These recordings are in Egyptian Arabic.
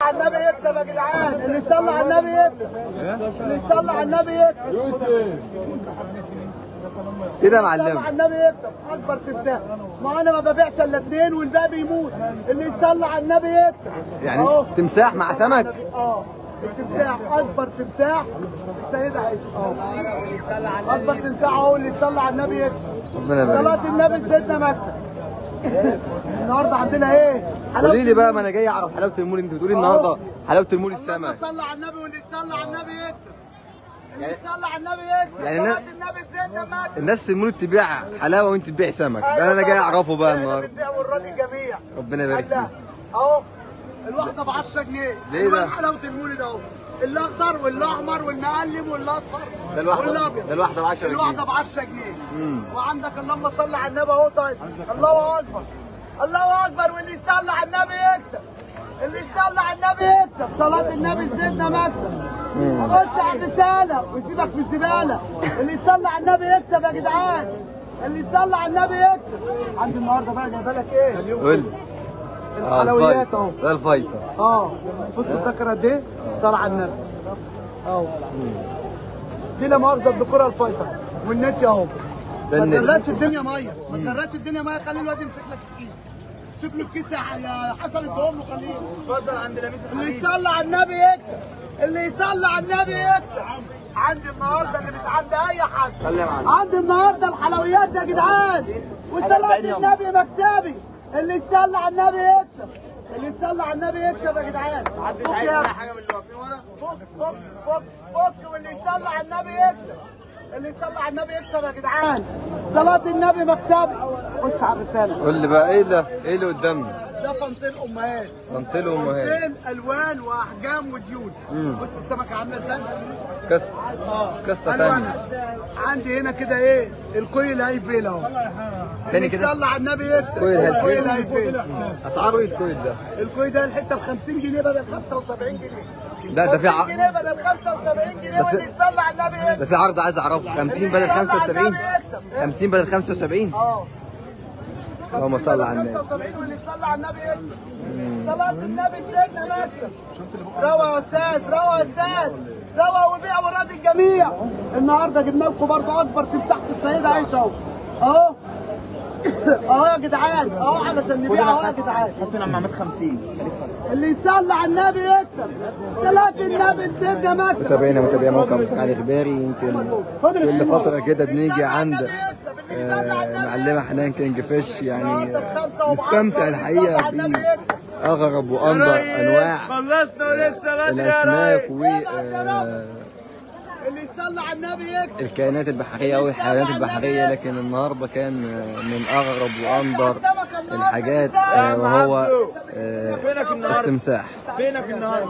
على النبي يكسب يا جدعان اللي يصلي على النبي يكسب اللي يصلي على النبي يكسب كده يا اللي يصلي معلم على النبي يكسب اكبر تمساح ما انا ما ببيعش الا اثنين والباقي بيموت اللي يصلي على النبي يكسب يعني أهو. تمساح مع سمك اه التمساح اكبر تمساح السيدة عائشة اه اكبر تمساح اهو اللي يصلي على النبي يكسب ربنا يبارك صلاة النبي سيدنا مكسب النهارده عندنا ايه؟ قولي لي بقى ما انا جاي اعرف حلاوه المول انت بتقولي النهارده حلاوه المول اللهم السمك صل على النبي واللي يصلي على النبي يكسب اللي يعني- يصلي على النبي يكسب يعني صلاة الناس- النبي سيدنا مكسب الناس في المول بتبيع حلاوه وانت تبيع سمك ده اللي انا جاي اعرفه بقى النهارده النهارده والراضي الجميع ربنا يبارك الله. فيك اهو الواحده ب 10 جنيه ليه ده؟ ألوان حلاوه المولد اهو الاخضر والاحمر والمقلم والاصفر ده الواحده والابيض ده الواحده ب 10 الواحده جنيه ب 10 جنيه مم. وعندك اللهم صل على النبي اهو طيب الله اكبر الله اكبر واللي يصلي على النبي يكسب اللي يصلي على النبي يكسب صلاة النبي سيدنا مكسب مم. خش على الرسالة وسيبك من الزبالة اللي يصلي على النبي يكسب يا جدعان اللي يصلي على النبي يكسب عندي النهارده بقى جايبه لك ايه؟ قول لي. اه الحلويات الفايتة. اهو ده الفايتة اه بص الذكر قد ايه؟ صلاة على النبي اهو دي لا مؤاخذة الدكورة الفايتة والنت اهو ده ما النت. تغرقش الدنيا ميه ما تغرقش الدنيا ميه خلي الواد يمسك لك الكيس شوف له الكيس يا يا حسن ادهم له خليه اتفضل عند لميس اللي يصلي على النبي يكسب اللي يصلي على النبي يكسب عندي النهارده اللي مش عند اي حد خلي يا معلم. عندي النهارده الحلويات يا جدعان وصلاة النبي مكسبي اللي يصلي على النبي يكسب اللي يصلي على النبي يكسب يا جدعان محدش عايز حاجه من اللي واقفين ورا فك فك فك فك واللي يصلي على النبي يكسب اللي يصلي على النبي يكسب يا جدعان صلاة النبي مكسبي خش على الرسالة قول لي بقى ايه ده ايه اللي قدامنا ده فنطين امهات طنطل وامهات فنطين الوان واحجام وديون مم. بص السمكة عاملة ازاي كس اه قصة ألوانها. عندي هنا كده ايه الكوي الهايفيل اهو تاني كده يصلي على النبي يكسب كوي الهايفيل. الكوي الهايفيل اسعاره ايه الكويت ده الكوي ده الحته ب 50 جنيه بدل 75 جنيه لا ده في 50 ع... جنيه بدل 75 جنيه ده في- واللي يصلي على النبي ده يكسب في عرض عايز اعرفه 50 بدل 75 50 بدل 75 اه اللهم صل على النبي 75 واللي يصلي على النبي يكسب صلاة النبي سيدنا مكسب روى يا استاذ روى يا استاذ روى وبيع وراضي الجميع النهارده جبنا لكم برضه اكبر تمساح في السيده عائشه اهو اهو اهو يا جدعان اهو علشان نبيع اهو يا جدعان حط لما عملت 50 اللي يصلي على النبي يكسب صلاة النبي سيدنا مكسب متابعينا متابعي موقع مسك علي غباري يمكن كل فترة كده بنيجي عند آه، معلمة حنان كينج فيش يعني آه، نستمتع الحقيقة بأغرب وأنظر أنواع خلصنا ولسه الأسماك و آه، اللي يصلي على النبي يكسب الكائنات البحرية أو الحيوانات البحرية لكن النهاردة كان آه، من أغرب وأنظر الحاجات آه، وهو آه، التمساح فينك النهارده؟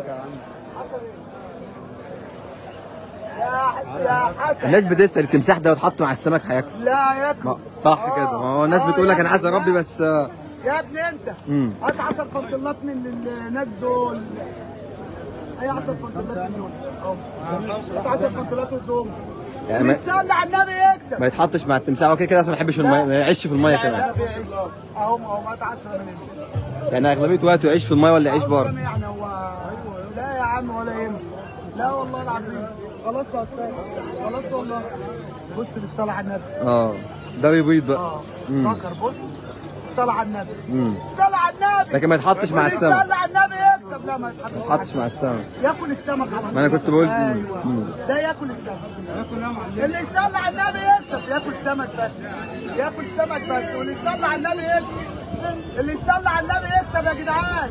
يا يا حسن الناس بتسأل التمساح ده يتحط مع السمك هياكل لا ياكل ما- صح كده ما هو الناس بتقول لك أنا عايز أربي بس آه، يا ابني انت مم. هات 10 فنطلات من الناس دول اي 10 فنطلات من دول اهو هات 10 فنطلات ودول يعني اللي ما, يصلي على النبي يكسب ما يتحطش مع التمساح هو كده كده أصلا ما يحبش المية ما يعيش في المية كمان النبي يعيش. اهو اهو هات 10 من يعني أغلبية وقته يعيش في المية ولا يعيش بره يعني هو لا يا عم ولا يهمك لا والله العظيم خلاص يا استاذ خلاص والله بص بالصلاه على النبي اه ده بيبيض بقى اه مم. فكر بص صلاه على النبي مم. صلاه على النبي لكن ما يتحطش مع واللي السمك يصلي على النبي يكسب لا ما ما يتحطش يتحطش مع السمك ياكل السمك على ما أنا كنت بقول- ايوه مم. ده ياكل السمك اللي يصلي على النبي يكسب ياكل سمك بس ياكل سمك بس واللي يصلي على النبي يكسب اللي يصلي على النبي يكسب يا جدعان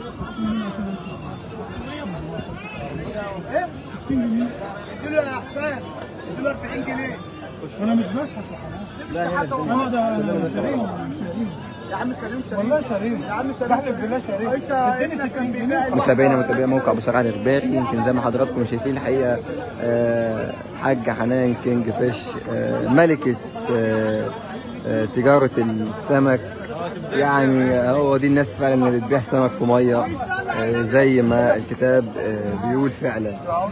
ايه؟ اديله يا حسين اديله 40 جنيه انا مش بشحت لا انا ده شارين يا عم سليم سليم والله شارين يا عم سليم بحلف بالله شارين انت اديني انت 60 كان جنيه بيبيع متابعينا متابعي موقع بصراحة الإخباري يمكن زي ما حضراتكم شايفين الحقيقة آه، حاجة حنان كينج فيش آه، ملكة آه، آه، تجارة السمك يعني هو دي الناس فعلا اللي بتبيع سمك في مية آه، زي ما الكتاب آه، بيقول فعلا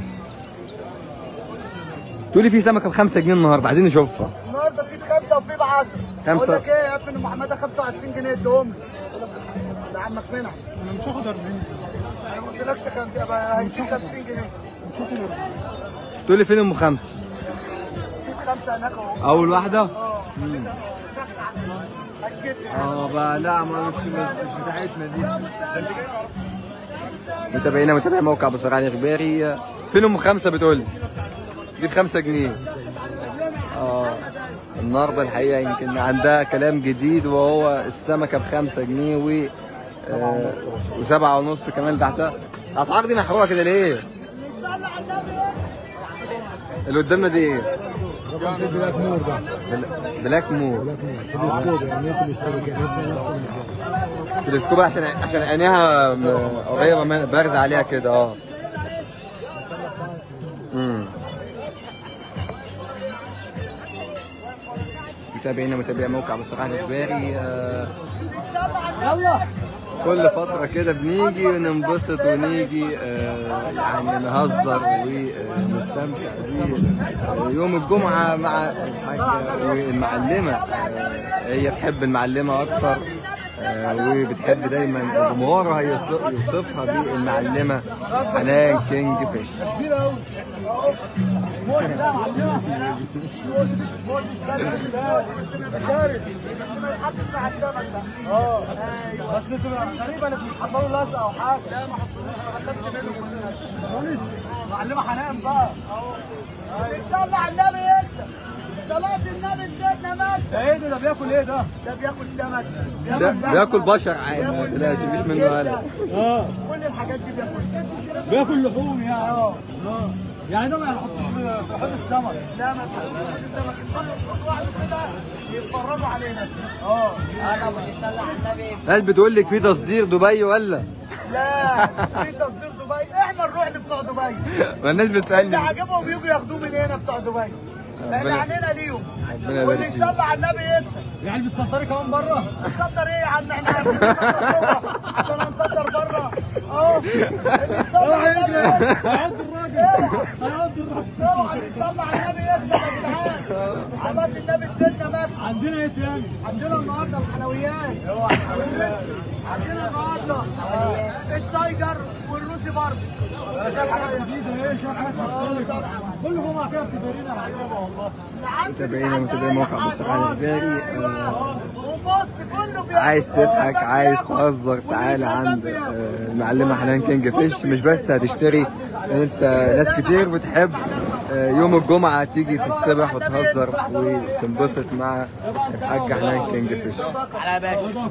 تقولي في سمكة بخمسة جنيه النهاردة عايزين نشوفها النهارده في بخمسه وفي ب 10 خمسة. اقول لك ايه يا ابن محمد 25 جنيه ادهم لي ده عمك منع انا مش هاخد 40 انا ما قلتلكش كام هيشيل 50 جنيه تقول لي فين ام خمسه في خمسه هناك اهو اول واحده اه هتجيب اه بقى لا ما مش مش بتاعتنا دي متابعينا متابعي موقع ابو سرعان اخباري فين ام خمسه بتقول لي دي بخمسة جنيه اه النهارده الحقيقه يمكن عندها كلام جديد وهو السمكه بخمسة جنيه و آه وسبعة ونص كمان تحتها الاسعار دي محروقه كده ليه؟ اللي قدامنا دي ايه؟ بلاك مور ده بل- بلاك مور بلاك مور تلسكوب يعني ايه تلسكوب كده لسه نفس الحاجة. تلسكوب عشان عشان عينيها م- قريبه من بارزه عليها كده اه امم متابعينا متابعي موقع بصراحه الاخباري آه، كل فترة كده بنيجي وننبسط ونيجي آه، يعني نهزر ونستمتع يوم الجمعة مع الحاجة والمعلمة آه، هي تحب المعلمة أكتر آه، وبتحب دايما جمهورها يوصف- يوصفها بالمعلمة حنان كينج فيش اه بس تقريبا بيحضروا لزقه او حاجه لا ما حطوش معلمه حنان بقى صلى على النبي يكسب صلاة النبي سيدنا مات ده ايه ده ده بياكل ايه ده؟ ده بياكل سمك ده بياكل بشر عادي ما تقلقش مفيش منه قلق اه كل الحاجات دي بياكلها بياكل لحوم يعني اه اه يعني ده ما يحطوش في في حوض السمك لا ما تحطوش السمك يصلوا صوت واحد كده يتفرجوا علينا اه انا بصلي على النبي هل بتقول لك في تصدير دبي ولا؟ لا في تصدير دبي احنا نروح لبتوع دبي ما الناس اللي بتسألني عجبهم يجوا ياخدوه من هنا بتوع دبي لان ربنا- عينينا ليهم ربنا واللي يبارك فيك. يصلي على النبي يكسب يعني بتصدري كمان بره نصدر ايه يا عم احنا عارفين نصدر جوه عشان هنصدر بره اه اللي يصلي على النبي يكسب هيعض الراجل هيعض الراجل اوعى اللي يصلي على النبي يكسب يا جدعان صلاة النبي سيدنا مات عندنا ايه تاني؟ عندنا النهارده الحلويات عندنا النهارده التايجر والروسي برضه جديدة ايه شوية حاجات مختلفة كل جمعة كده بتدارينا العجيبة والله متابعينا متابعي موقع بصراحة الاخباري آه، وبص كله بياكل. عايز تضحك آه، عايز بياكل. تهزر تعالى عند بياكل. آه، المعلمة حنان كينج فيش مش بس هتشتري انت ناس كتير بتحب آه، يوم الجمعة تيجي تستبح وتهزر وتنبسط مع الحاج حنان كينج فيش على باشا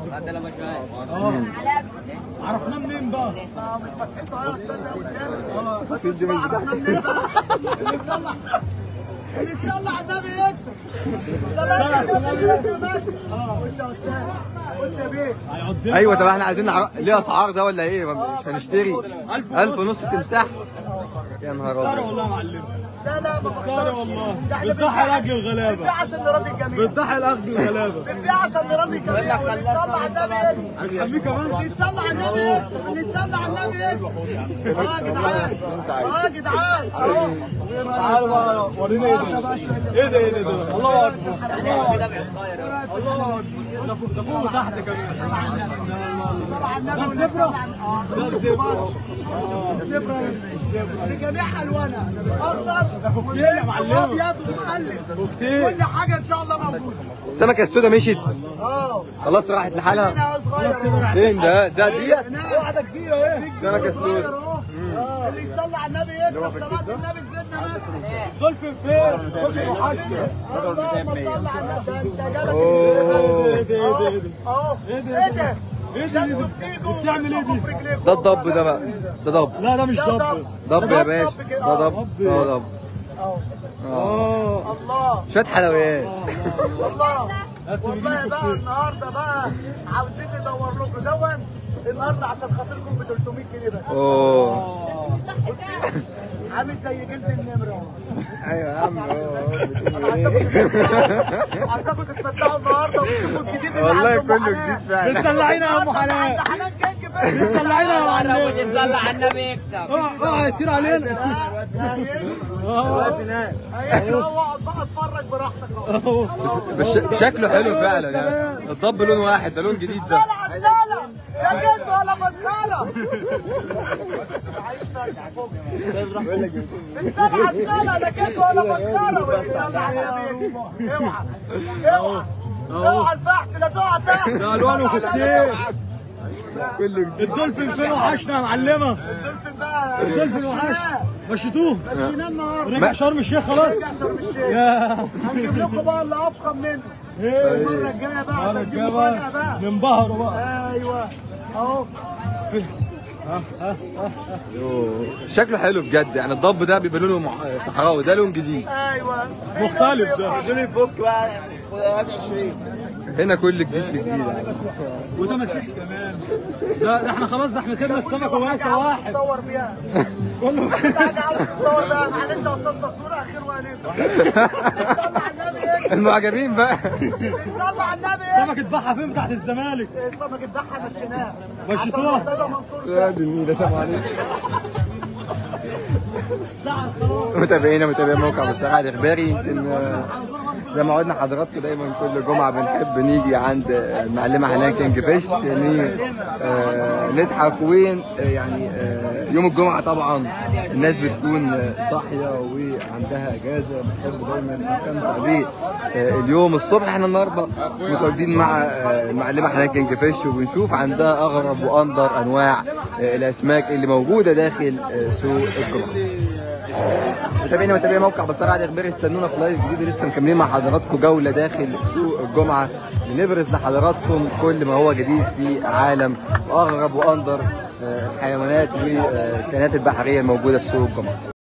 اه عرفناه منين بقى؟ آه، من فتحته يا أستاذ أبو النبي. بس في الجميل عرفنا بتاعك. منين بقى؟ اللي يصلي اللي يصلي على النبي يكسب صلاة على النبي يكسب خش يا أستاذ خش يا بيه هيعضنا ايوه طب احنا عايزين نعرف ليه اسعار ده ولا ايه مش هنشتري ألف ونص تمساح يا نهار خسارة ابيض والله يا معلم لا لا ما خسارة والله ده احنا بتضحي بنبيع- لاجل الغلابة بنبيع عشان نراضي الجميع بتضحي لاجل الغلابة بنبيع عشان نراضي الجميع واللي يصلي على النبي يكسب هتحميه كمان؟ اللي يصلي على النبي يكسب اللي يصلي على النبي يكسب اه يا جدعان اه يا جدعان اه تعال بقى ورينا ايه ده؟ ايه ده ايه ده؟ الله اكبر الله اكبر الله اكبر ده فوق ده فوق وتحت كمان ده الزبرة ده الزبرة الزبرة بجميع الوانها اخضر كوكتيل يا معلم. وابيض ومخلف كوكتيل. كل حاجه ان شاء الله موجوده السمكة السوداء مشيت اه خلاص راحت لحالها هنا صغير فين ده ده ديت واحده كبيره ايه السمكة السوداء اللي يصلي على النبي يكسب صلاه النبي سيدنا مثلا دولفين فين؟ دولفين وحشة اللهم صل على النبي ده انت جالك أوه. ايه ده ايه ده ايه ده؟ اهو ايه ده ايه ده ايه ده ايه ده؟ بتعمل ايه دي؟ ده الضب ده بقى ده ضب لا ده مش ده ضب ضب يا باشا ده ضب ده ضب اهو اه اه الله شوية حلويات الله هات لي والله بيجيب بقى كتير. النهارده بقى عاوزين ندور لكم دون النهارده عشان خاطركم ب 300 جنيه بس اوه اه عامل زي جلد النمره ايوه يا عم أوه، بتقول إيه؟ عايزاكم تتمتعوا النهارده وتشوفوا الجديد اللي والله عند أم كله حنان. جديد فعلا بتطلعينا يا ام حنان عند حنان كينج فين بتطلعينا يا معلم يصلي على النبي يكسب اه اه هيطير علينا اه ايوه اقعد بقى اتفرج براحتك اهو بس ش- شكله حلو فعلا يعني الضب لون واحد ده لون جديد ده السالة على السالة يا كذب ولا مسخره السبعه السنه لا كذب ولا مسخره والصلاه على النبي اوعى اوعى اوعى البحث لا تقع تحت ده الوانه كتير كله جديد الدولفين فين وحشنا يا معلمه الدولفين بقى الدولفين وحشنا مشيتوه مشيناه النهارده رجع شرم الشيخ خلاص رجع شرم الشيخ يا هنجيب لكم بقى اللي افخم منه ايه المره الجايه بقى على عشان تجيبوا الجبل فجأة بقى ننبهروا بقى ايوه اهو فين ها ها ها يوه. شكله حلو بجد يعني الضب ده بيبقى لونه مح- صحراوي ده لون جديد ايوه مختلف ده دول يفك بقى هات 20 هنا كل جديد في جديد يعني. وتماسيح كمان ده ده احنا خلاص ده احنا سيبنا السمك وبقى واحد تصور بيها كله انت عاوز تصور بيها معلش يا استاذ تصوير اخير وهنبدا صلى على النبي ايه المعجبين بقى صلى على النبي ايه السمك اتباع فين تحت الزمالك السمك اتبعها مشيناه مشيتوها؟ عشان مرتضى منصور يا دي النيلة سلام عليكم زعل خلاص متابعينا متابعين موقع مستقعد اخباري يمكن آه، زي ما عودنا حضراتكم دايما كل جمعه بنحب نيجي عند آه، المعلمه حنان كينج فيش ن- آه، نضحك وين آه، يعني آه، يوم الجمعه طبعا الناس بتكون آه، صاحيه وعندها اجازه بنحب دايما نستمتع بيه آه، اليوم الصبح احنا النهارده متواجدين مع آه، المعلمه حنان كينج فيش وبنشوف عندها اغرب واندر انواع آه، الاسماك اللي موجوده داخل آه، سوق الجمعه متابعينا متابعي موقع بصراحة اخباري استنونا في لايف جديد لسه مكملين مع حضراتكم جولة داخل سوق الجمعة بنبرز لحضراتكم كل ما هو جديد في عالم اغرب واندر آه، الحيوانات والكائنات البحرية الموجودة في سوق الجمعة